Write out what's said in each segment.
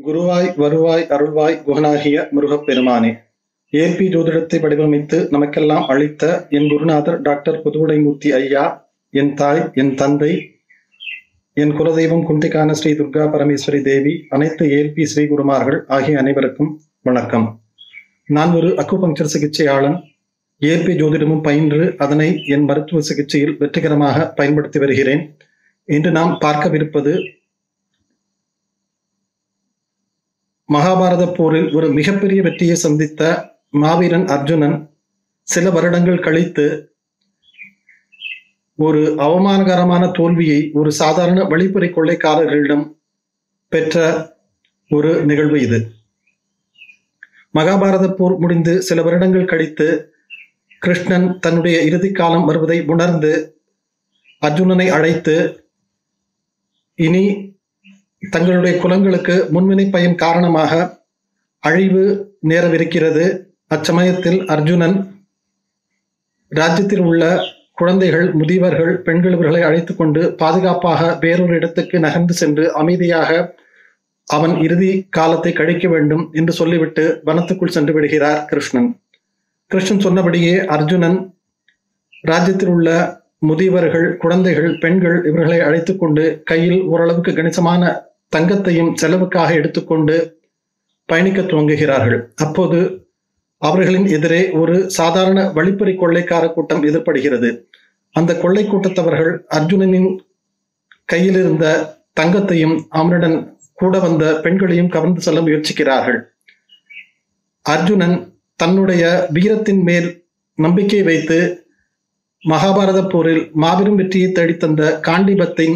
குருவாய் வருவாய் அருள்வாய் குகனாகிய முருகப்பெருமானே ஏபி ஜோதிடத்தை வடிவமைத்து நமக்கெல்லாம் அளித்த என் குருநாதர் டாக்டர் புதுவுடைமூர்த்தி ஐயா என் தாய் என் தந்தை என் குலதெய்வம் குந்திகான ஸ்ரீ துர்கா பரமேஸ்வரி தேவி அனைத்து ஏல்பி ஸ்ரீ குருமார்கள் ஆகிய அனைவருக்கும் வணக்கம் நான் ஒரு அக்குபங்சர் சிகிச்சையாளன் ஏற்பி ஜோதிடமும் பயின்று அதனை என் மருத்துவ சிகிச்சையில் வெற்றிகரமாக பயன்படுத்தி வருகிறேன் இன்று நாம் பார்க்கவிருப்பது மகாபாரத போரில் ஒரு மிகப்பெரிய வெற்றியை சந்தித்த மாவீரன் அர்ஜுனன் சில வருடங்கள் கழித்து ஒரு அவமானகரமான தோல்வியை ஒரு சாதாரண வழிப்பறை கொள்ளைக்காரர்களிடம் பெற்ற ஒரு நிகழ்வு இது மகாபாரத போர் முடிந்து சில வருடங்கள் கழித்து கிருஷ்ணன் தன்னுடைய இறுதி காலம் வருவதை உணர்ந்து அர்ஜுனனை அழைத்து இனி தங்களுடைய குலங்களுக்கு முன்வினை பயன் காரணமாக அழிவு நேரவிருக்கிறது அச்சமயத்தில் அர்ஜுனன் ராஜ்யத்தில் உள்ள குழந்தைகள் முதியவர்கள் பெண்கள் இவர்களை அழைத்து கொண்டு பாதுகாப்பாக வேறொரு இடத்துக்கு நகர்ந்து சென்று அமைதியாக அவன் இறுதி காலத்தை கழிக்க வேண்டும் என்று சொல்லிவிட்டு வனத்துக்குள் சென்று விடுகிறார் கிருஷ்ணன் கிருஷ்ணன் சொன்னபடியே அர்ஜுனன் ராஜ்யத்தில் உள்ள முதியவர்கள் குழந்தைகள் பெண்கள் இவர்களை அழைத்து கொண்டு கையில் ஓரளவுக்கு கணிசமான தங்கத்தையும் செலவுக்காக எடுத்துக்கொண்டு பயணிக்க துவங்குகிறார்கள் அப்போது அவர்களின் எதிரே ஒரு சாதாரண வழிப்பறி கொள்ளைக்கார கூட்டம் எதிர்படுகிறது அந்த கொள்ளை கூட்டத்தவர்கள் அர்ஜுனனின் கையில் இருந்த தங்கத்தையும் அவனுடன் கூட வந்த பெண்களையும் கவர்ந்து செல்ல முயற்சிக்கிறார்கள் அர்ஜுனன் தன்னுடைய வீரத்தின் மேல் நம்பிக்கை வைத்து மகாபாரத போரில் மாபெரும் வெற்றியை தேடித்தந்த காண்டிபத்தின்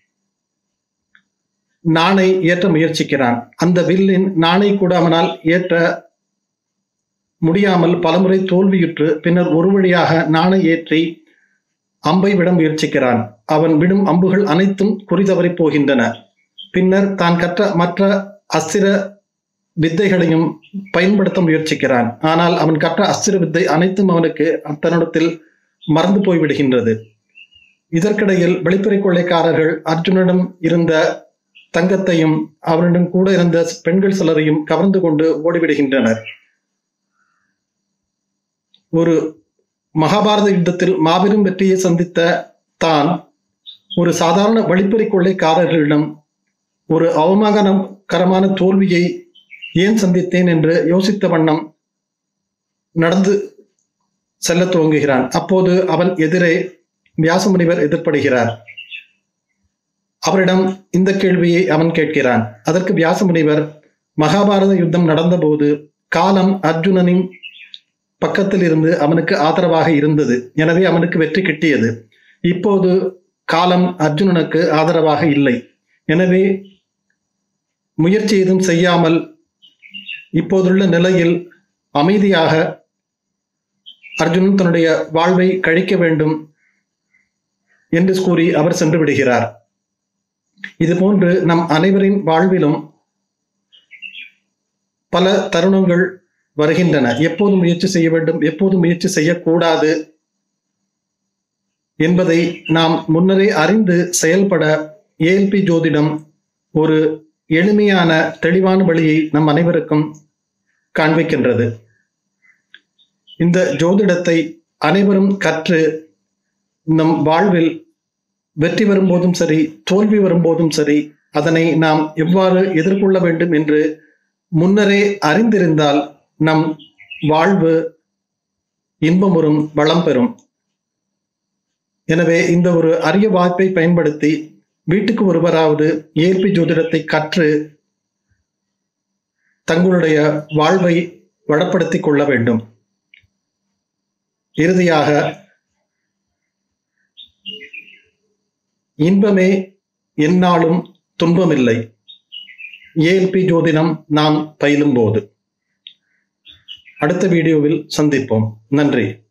நாணை ஏற்ற முயற்சிக்கிறான் அந்த வில்லின் நாணை கூட அவனால் ஏற்ற முடியாமல் பலமுறை தோல்வியுற்று பின்னர் ஒரு வழியாக நாணை ஏற்றி அம்பை விட முயற்சிக்கிறான் அவன் விடும் அம்புகள் அனைத்தும் குறிதவறி போகின்றன பின்னர் தான் கற்ற மற்ற அஸ்திர வித்தைகளையும் பயன்படுத்த முயற்சிக்கிறான் ஆனால் அவன் கற்ற அஸ்திர வித்தை அனைத்தும் அவனுக்கு அத்தனிடத்தில் மறந்து போய்விடுகின்றது இதற்கிடையில் வெளிப்பறை கொள்ளைக்காரர்கள் அர்ஜுனிடம் இருந்த தங்கத்தையும் அவனுடன் கூட இருந்த பெண்கள் சிலரையும் கவர்ந்து கொண்டு ஓடிவிடுகின்றனர் ஒரு மகாபாரத யுத்தத்தில் மாபெரும் வெற்றியை சந்தித்த தான் ஒரு சாதாரண வழிப்பறி கொள்ளைக்காரர்களிடம் ஒரு அவமானகரமான தோல்வியை ஏன் சந்தித்தேன் என்று யோசித்த வண்ணம் நடந்து செல்ல துவங்குகிறான் அப்போது அவன் எதிரே வியாசமுனிவர் எதிர்ப்படுகிறார் அவரிடம் இந்த கேள்வியை அவன் கேட்கிறான் அதற்கு வியாசமுனிவர் மகாபாரத யுத்தம் நடந்தபோது காலம் அர்ஜுனனின் பக்கத்தில் இருந்து அவனுக்கு ஆதரவாக இருந்தது எனவே அவனுக்கு வெற்றி கிட்டியது இப்போது காலம் அர்ஜுனனுக்கு ஆதரவாக இல்லை எனவே முயற்சி ஏதும் செய்யாமல் இப்போதுள்ள நிலையில் அமைதியாக அர்ஜுனன் தன்னுடைய வாழ்வை கழிக்க வேண்டும் என்று கூறி அவர் சென்று விடுகிறார் இதுபோன்று நம் அனைவரின் வாழ்விலும் பல தருணங்கள் வருகின்றன எப்போது முயற்சி செய்ய வேண்டும் எப்போது முயற்சி செய்யக்கூடாது என்பதை நாம் முன்னரே அறிந்து செயல்பட ஏஎல்பி ஜோதிடம் ஒரு எளிமையான தெளிவான வழியை நம் அனைவருக்கும் காண்பிக்கின்றது இந்த ஜோதிடத்தை அனைவரும் கற்று நம் வாழ்வில் வெற்றி வரும்போதும் சரி தோல்வி வரும்போதும் சரி அதனை நாம் எவ்வாறு எதிர்கொள்ள வேண்டும் என்று முன்னரே அறிந்திருந்தால் நம் வாழ்வு இன்பமுறும் வளம் பெறும் எனவே இந்த ஒரு அரிய வாய்ப்பை பயன்படுத்தி வீட்டுக்கு ஒருவராவது ஏற்பி ஜோதிடத்தை கற்று தங்களுடைய வாழ்வை வளப்படுத்திக் கொள்ள வேண்டும் இறுதியாக இன்பமே எந்நாளும் துன்பமில்லை ஏஎல்பி ஜோதிடம் நாம் பயிலும் போது அடுத்த வீடியோவில் சந்திப்போம் நன்றி